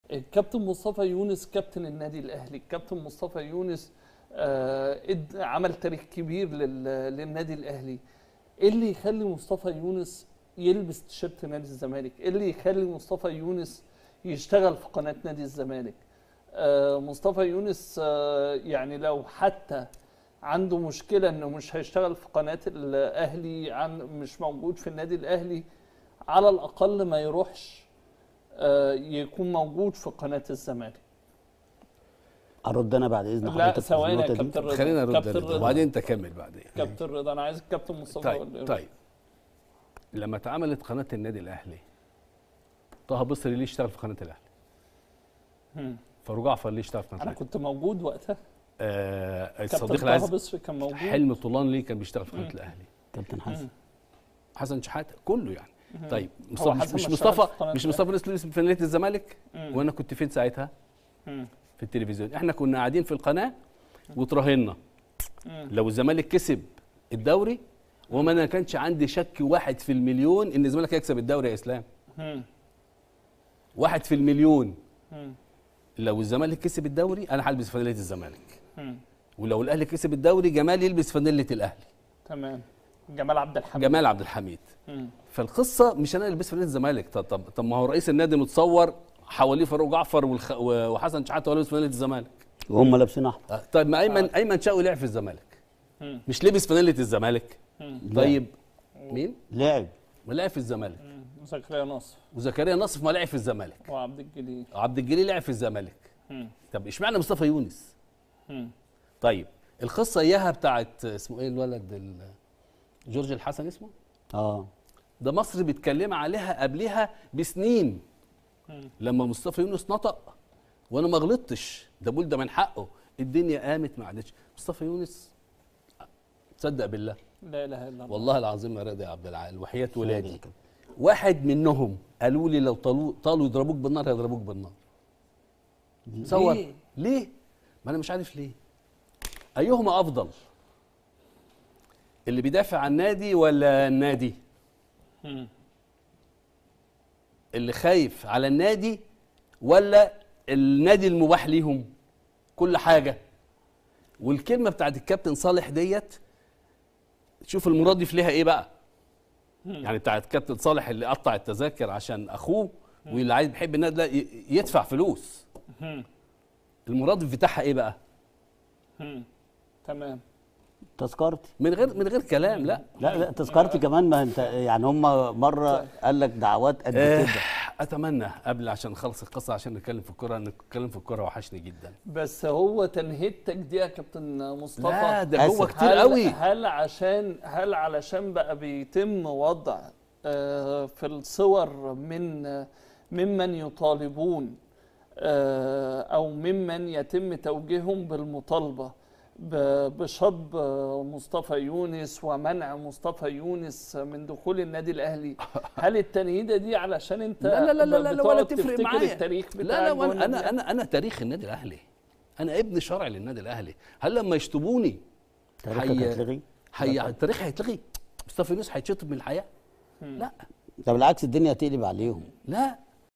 الكابتن مصطفى يونس كابتن النادي الاهلي الكابتن مصطفى يونس آه، اد- عمل تاريخ كبير لل- للنادي الاهلي ايه اللي يخلي مصطفى يونس يلبس تيشيرت نادي الزمالك ايه اللي يخلي مصطفى يونس يشتغل في قناه نادي الزمالك آه، مصطفى يونس آه، يعني لو حتى عنده مشكله انه مش هيشتغل في قناه الاهلي عن مش موجود في النادي الاهلي على الاقل ما يروحش آه، يكون موجود في قناه الزمالك ارد انا بعد اذن لا حضرتك في ثواني يا النقطة دي؟ كابتن رضا خلينا نرد كابتن على ده، رضا وبعدين انت كمل بعدين كابتن رضا انا عايز الكابتن مصطفى هو اللي طيب يقول. طيب لما اتعملت قناه النادي الاهلي طه بصري ليه اشتغل في قناه الاهلي مم. فاروق جعفر ليه اشتغل في قناه انا الاهلي كنت موجود وقتها آه كابتن الصديق طه العزيز بصري كان موجود حلمي طولان ليه كان بيشتغل في قناه مم. الاهلي كابتن حسن حسن شحاته كله يعني طيب هو مصطفى مش, حسن مش ما اشتغلش مصطفى في قناة مش الأهلي. مصطفى رئيس لبس في نادي الزمالك مم. وانا كنت فين ساعتها مم. في التلفزيون احنا كنا قاعدين في القناه وتراهنا مم. لو الزمالك كسب الدوري وما انا كانش عندي شك واحد في المليون ان الزمالك هيكسب الدوري يا اسلام مم. واحد في المليون مم. لو الزمالك كسب الدوري انا هلبس فانيله الزمالك مم. ولو الاهلي كسب الدوري جمال يلبس فانيله الاهلي تمام جمال عبد الحميد جمال عبد الحميد مم. فالقصه مش انا البس فانيله الزمالك طب طب, طب ما هو رئيس النادي متصور حواليه فاروق جعفر والخ... و- وحسن شحاته هو لابس فانيله الزمالك وهم لابسين احمر آه، طيب ما ايمن ايمن شوقي لعب في الزمالك مم. مش لبس فانيله الزمالك مم. طيب مين؟ لعب ما لعب في الزمالك مم. زكريا نصر وزكريا نصف ما لعب في الزمالك وعبد الجليل عبد الجليل لعب في الزمالك مم. طب اشمعنى مصطفى يونس مم. طيب القصه اياها بتاعت اسمه ايه الولد ال- جورج الحسن اسمه اه ده مصر بيتكلم عليها قبلها بسنين مم. لما مصطفى يونس نطق وانا ما غلطتش ده بقول ده من حقه الدنيا قامت ما عادتش مصطفى يونس تصدق بالله لا اله الا الله والله العظيم يا رضا يا عبد العال وحياه يا ولادي كابتن. واحد منهم قالوا لي لو طالوا طالوا يضربوك بالنار هيضربوك بالنار تصور ليه؟ ليه ما انا مش عارف ليه ايهما افضل اللي بيدافع عن النادي ولا النادي مم. اللي خايف على النادي ولا النادي المباح ليهم كل حاجه والكلمه بتاعت الكابتن صالح ديت شوف المرادف فيها ايه بقى يعني بتاعت كابتن صالح اللي قطع التذاكر عشان اخوه واللي عايز بيحب النادي ده ي- يدفع فلوس مم. المرادف بتاعها ايه بقى مم. تمام تذكرتي من غير من غير كلام لا لا لا تذكرتي كمان ما انت يعني هم مره قال لك دعوات قد آه، كده اتمنى قبل عشان نخلص القصه عشان نتكلم في الكوره نتكلم في الكوره وحشني جدا بس هو تنهيدتك دي يا كابتن مصطفى لا ده جوه آسف. كتير هل قوي هل عشان هل علشان بقى بيتم وضع آه، في الصور من آه، ممن يطالبون آه، او ممن يتم توجيههم بالمطالبه ب- بشطب آه، مصطفى يونس ومنع مصطفى يونس من دخول النادي الاهلي هل التنهيده دي علشان انت لا لا لا لا, لا, لا ولا بتقعد تفرق تفتكر معايا التاريخ لا بتاعك لا جوه وأنا النادي انا انا انا تاريخ النادي الاهلي انا ابن شرعي للنادي الاهلي هل لما يشطبوني تاريخك حي- هتلغي حي... التاريخ هيتلغي مصطفى يونس هيتشطب من الحياه لا ده بالعكس الدنيا هتقلب عليهم لا